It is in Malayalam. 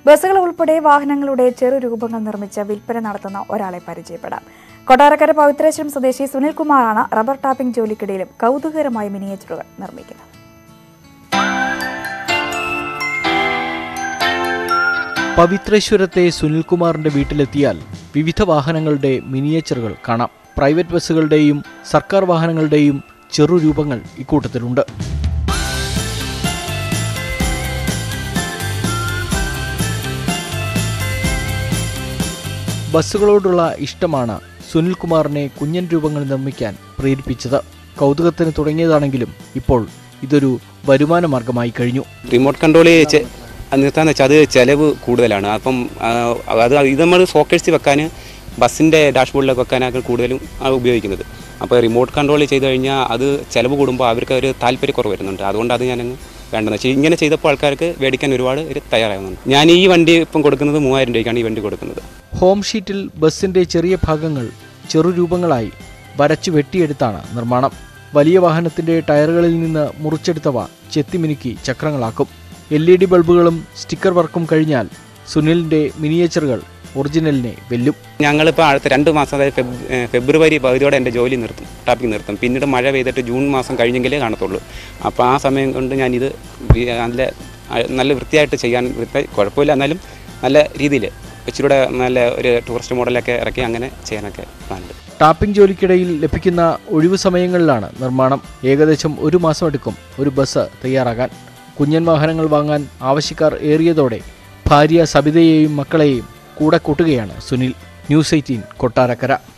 ബസ്സുകൾ ഉൾപ്പെടെ വാഹനങ്ങളുടെ ചെറു രൂപങ്ങൾ നിർമ്മിച്ച് വിൽപ്പന നടത്തുന്ന ഒരാളെ പരിചയപ്പെടാം കൊട്ടാരക്കര പവിത്രേശ്വരം സ്വദേശി സുനിൽകുമാറാണ് റബ്ബർ ടാപ്പിംഗ് ജോലിക്കിടയിലും കൗതുകകരമായ മിനിയേച്ചറുകൾ നിർമ്മിക്കുന്നത് പവിത്രേശ്വരത്തെ സുനിൽകുമാറിന്റെ വീട്ടിലെത്തിയാൽ വിവിധ വാഹനങ്ങളുടെ മിനിയേച്ചറുകൾ കാണാം പ്രൈവറ്റ് ബസ്സുകളുടെയും സർക്കാർ വാഹനങ്ങളുടെയും ചെറുരൂപങ്ങൾ ഇക്കൂട്ടത്തിലുണ്ട് ബസ്സുകളോടുള്ള ഇഷ്ടമാണ് സുനിൽകുമാറിനെ കുഞ്ഞൻ രൂപങ്ങൾ നിർമ്മിക്കാൻ പ്രേരിപ്പിച്ചത് കൗതുകത്തിന് തുടങ്ങിയതാണെങ്കിലും ഇപ്പോൾ ഇതൊരു വരുമാന മാർഗമായി കഴിഞ്ഞു റിമോട്ട് കൺട്രോൾ നിർത്താന്ന് വെച്ചാൽ അത് ചിലവ് കൂടുതലാണ് അപ്പം ആ, അത് ഇത് നമ്മൾ സോക്കേഴ്സ് വെക്കാൻ ബസ്സിൻ്റെ ഡാഷ്ബോർഡിലൊക്കെ വെക്കാനൊക്കെ കൂടുതലും ആണ് ഉപയോഗിക്കുന്നത് അപ്പോൾ റിമോട്ട് കൺട്രോൾ ചെയ്ത് കഴിഞ്ഞാൽ അത് ചിലവ് കൂടുമ്പോൾ അവർക്ക് ഒരു താല്പര്യക്കുറവ് വരുന്നുണ്ട് അതുകൊണ്ട് അത് ഞാനങ്ങ് വേണ്ടെന്ന് വെച്ചാൽ ഇങ്ങനെ ചെയ്തപ്പോൾ ആൾക്കാർക്ക് മേടിക്കാൻ ഒരുപാട് ഒരു തയ്യാറാകുന്നുണ്ട് ഞാൻ ഈ വണ്ടി ഇപ്പം കൊടുക്കുന്നത് മൂവായിരം രൂപയ്ക്കാണ് ഈ വണ്ടി കൊടുക്കുന്നത് ഹോം ഷീറ്റിൽ ബസ്സിന്റെ ചെറിയ ഭാഗങ്ങൾ ചെറുരൂപങ്ങളായി വരച്ചു വെട്ടിയെടുത്താണ് നിർമ്മാണം വലിയ വാഹനത്തിന്റെ ടയറുകളിൽ നിന്ന് മുറിച്ചെടുത്തവ ചെത്തിമിനുക്കി ചക്രങ്ങളാക്കും എൽ ഇ ഡി ബൾബുകളും സ്റ്റിക്കർ വർക്കും കഴിഞ്ഞാൽ സുനിലിന്റെ മിനിയേച്ചറുകൾ ഒറിജിനലിനെ വെല്ലും ഞങ്ങളിപ്പോൾ അടുത്ത രണ്ട് മാസം അതായത് ഫെബ് ഏഹ് ഫെബ്രുവരി പകുതിയോടെ എൻ്റെ ജോലി നിർത്തും ടാപ്പിംഗ് നിർത്തും പിന്നീട് മഴ പെയ്തിട്ട് ജൂൺ മാസം കഴിഞ്ഞെങ്കിലേ കാണത്തുള്ളൂ അപ്പോൾ ആ സമയം കൊണ്ട് ഞാനിത് വി- നല്ല അഹ് നല്ല വൃത്തിയായിട്ട് ചെയ്യാൻ വൃത്തി കുഴപ്പമില്ല എന്നാലും നല്ല രീതിയിൽ ഇച്ചിരൂടെ നല്ല ഒരു ടൂറിസ്റ്റ് മോഡലൊക്കെ ഇറക്കി അങ്ങനെ ചെയ്യാനൊക്കെ പ്ലാനുണ്ട് ടാപ്പിംഗ് ജോലിക്കിടയിൽ ലഭിക്കുന്ന ഒഴിവു സമയങ്ങളിലാണ് നിർമ്മാണം ഏകദേശം ഒരു മാസം എടുക്കും ഒരു ബസ് തയ്യാറാകാൻ കുഞ്ഞൻ വാഹനങ്ങൾ വാങ്ങാൻ ആവശ്യക്കാർ ഏറിയതോടെ ഭാര്യ സബിതയെയും മക്കളെയും കൂടെ കൂട്ടുകയാണ് സുനിൽ ന്യൂസ് എയ്റ്റീൻ കൊട്ടാരക്കര